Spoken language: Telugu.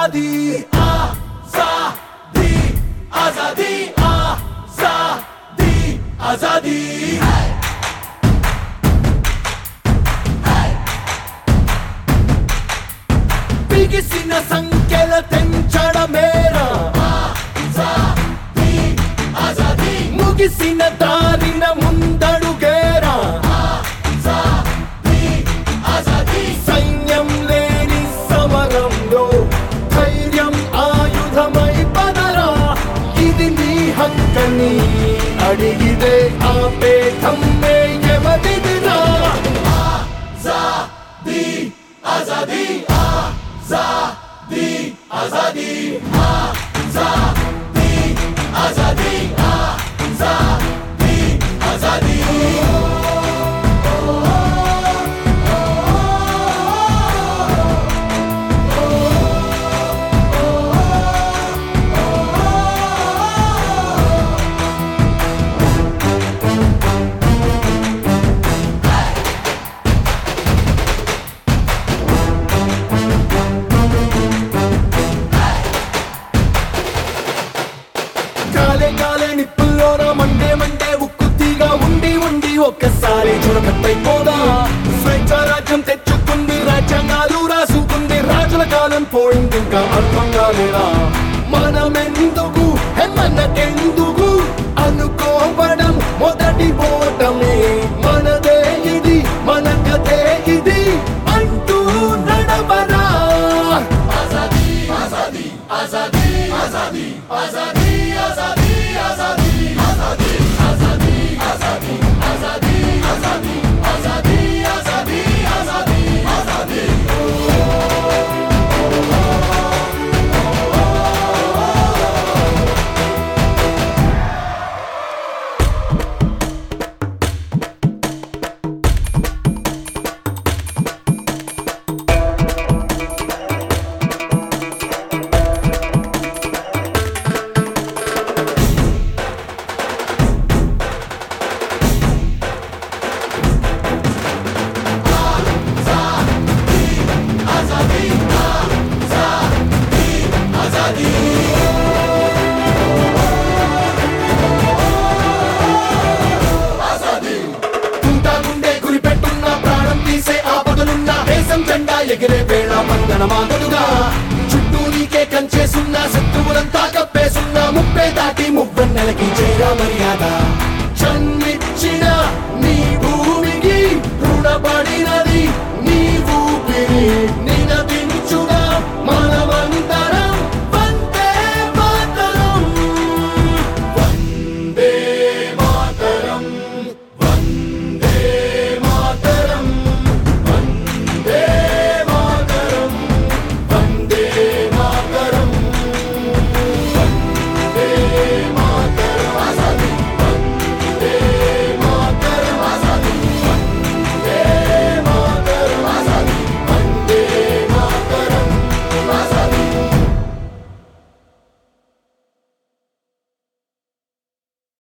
आजादी आजादी आजादी आजादी आजादी బిగిసిన సంఖ్యల తెంచడమేరా ముగిసిన దారిన ముందడుగేరా సైన్యం లేని సమరంలో ధైర్యం ఆయుధమై పదరా ఇది నీ హక్కని అడిగితే ఆపే ధమ్మే ఎవరిదిరా ఆజాదీ ఆజాదీ ఆజాదీ ఆజాదీ ఆజాదీ ఆజాదీ ఆజాదీ ఆజాదీ కాలే కాలే నిప్పుల్లోన మండే మండే ఉక్కుతీగా ఉండి ఉండి ఒక్కసారి చురకట్టయిపోదా స్వేచ్ఛ రాజ్యం తెచ్చుకుంది రాజ్యాంగాలు రాసుకుంది రాజుల కాలం పోయింది ఇంకా అర్థం కాలేదా మనమెందుకు హెమ్మన్నకెందుకు అనుకోవడం మొదటి పోవటమే మనదే ఇది మన కథే ఇది అంటూ నడవరా ఆజాదీ ఆజాదీ ఆజాదీ ఆజాదీ ఆజాదీ ఆజాదీ ఆజాదీ ఆజాదీ ఆజాదీ ఆజాదీ ఆజాదీ ఆజాదీ ఆజాదీ ఆజాదీ ఆజాదీ ఆజాదీ తుంటా గుండె గురి పెట్టున్న ప్రాణం తీసే ఆపదలున్న దేశం జెండా ఎగిరే వేళ మందన మాదలుగా చుట్టూ నీకే కంచేసున్న శత్రువులంతా కప్పేసున్న ముప్పే దాటి మువ్వెన్నెలకి చేరా మర్యాద జన్మిచ్చిన